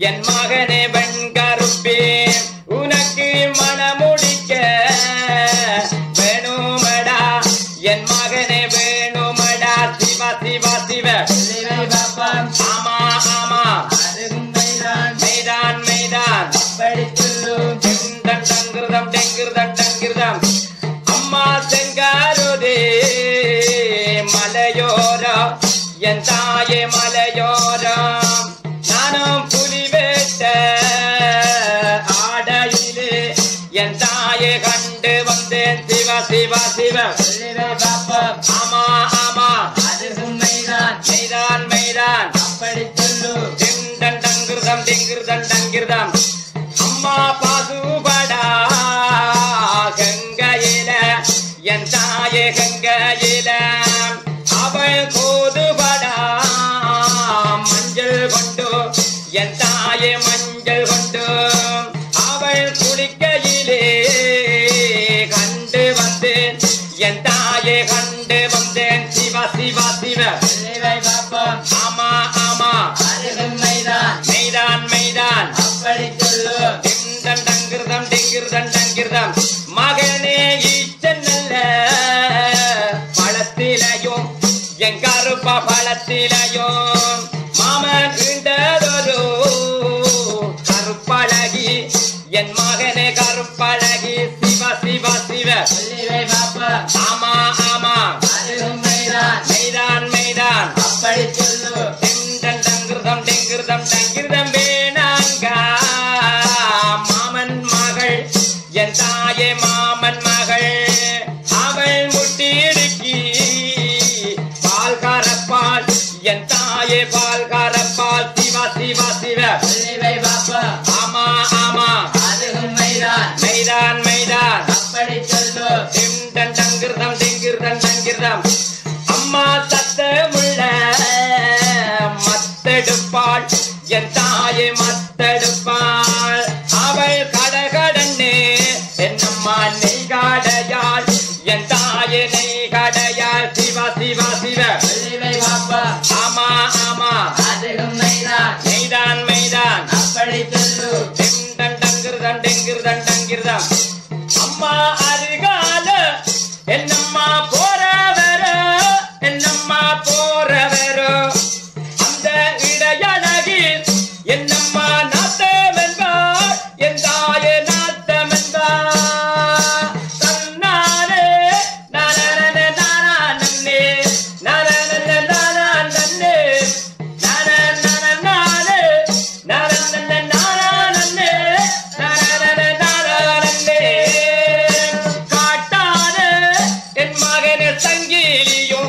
என் மகனே வெண்கருப்பே உனக்கு மனமுடிக்க வேணுமடா என் மகனே வேணுமடா சிவ சிவ சிவ சிவை பாப்பம் ஆமா ஆமா அதுவும் மைதான் மெய்தான் மெய்தான் அப்படி சொல்லும் டெங்தம் டங்கிருதம் டெங்கிருதம் டங்கிருதம் அம்மா செங்காருதே மலையோரம் என் தாயே மலையோரம் நானும் புலி வேட்ட ஆடையிலே என் தாயை கண்டு வந்தேன் சிவ சிவ சிவ சிவை பாப்பம் ஆமா ஆமா அதுவும் மைதான் மெய்தான் மெய்தான் அப்படி சொல்லும் டிங்டன் டங்கிருதம் டிங்கிருதம் டங்கிருதம் அம்மா பாதுபடா கங்கையில என் தாயே கங்கையில அவள் கோதுபடா மஞ்சள் கொண்டு என் தாயே மஞ்சள் கொண்டு அவள் குளிக்கையிலே கண்டு வந்தேன் என் தாயே கண்டு வந்தேன் சிவ சிவ சிவ சிவை பாப்பம் ஆமா ஆமா அதுவும் மைதான் மெய்தான் மெய்தான் அப்படி சொல்லும் டிங்டன் டங்கிருதம் டிங்கிருதம் டங்கிருதம் மகனே ஈச்சன் நல்ல பழத்திலையும் என் கருப்ப பழத்திலையும் மாமன் கிண்டதொரு கருப்பழகி என் மகனே கருப்பழகி சிவ சிவ சிவ சிவை பாப்பம் ஆமா ஆமா அதுவும் மைதான் மெய்தான் மெய்தான் அப்படி சொல்லும் டிங்டன் டங்கிருதம் டிங்கிருதம் டங்கிருதம் வேணாங்க மாமன் மகள் என் தாயே மாமன் மகள் அவள் முட்டிடுக்கி பால் கரப்பால் என் தாயே பால் கரப்பால் சிவ சிவ சிவ சிவை பாப்பம் ஆமா ஆமா அதுவும் மைதான் மெய்தான் மைதான் அப்படி சொல்லும் டிங்டன் டங்கிருதம் டிங்கிருதம் டங்கிருதம் அம்மா சத்தமுள்ள மத்தெடுப்பாள் என் தாயை மத்தெடுப்பாள் அவள் கடகடன்னே என்னம்மா நெய் காடையாள் என் தாயை நெய் காடையாள் சிவ சிவ சிவ சிவை பாப்பம் ஆமா ஆமா அதுவும் மைதான் மெய்தான் மெய்தான் அப்படி சொல்லும் டிங்டன் டங்கிருதம் டிங்கிருதம் டங்கிருதம் அம்மா அருகால என்னம்மா போறவரோ என்னம்மா போறவரோ அந்த இடையழகி என்னம்மா நாத்தமென்பார் என் தாயே நாத்தமென்பார் தன்னாரே நானே நானே நானே நானே காட்டான என் மகன சங்கிலியோ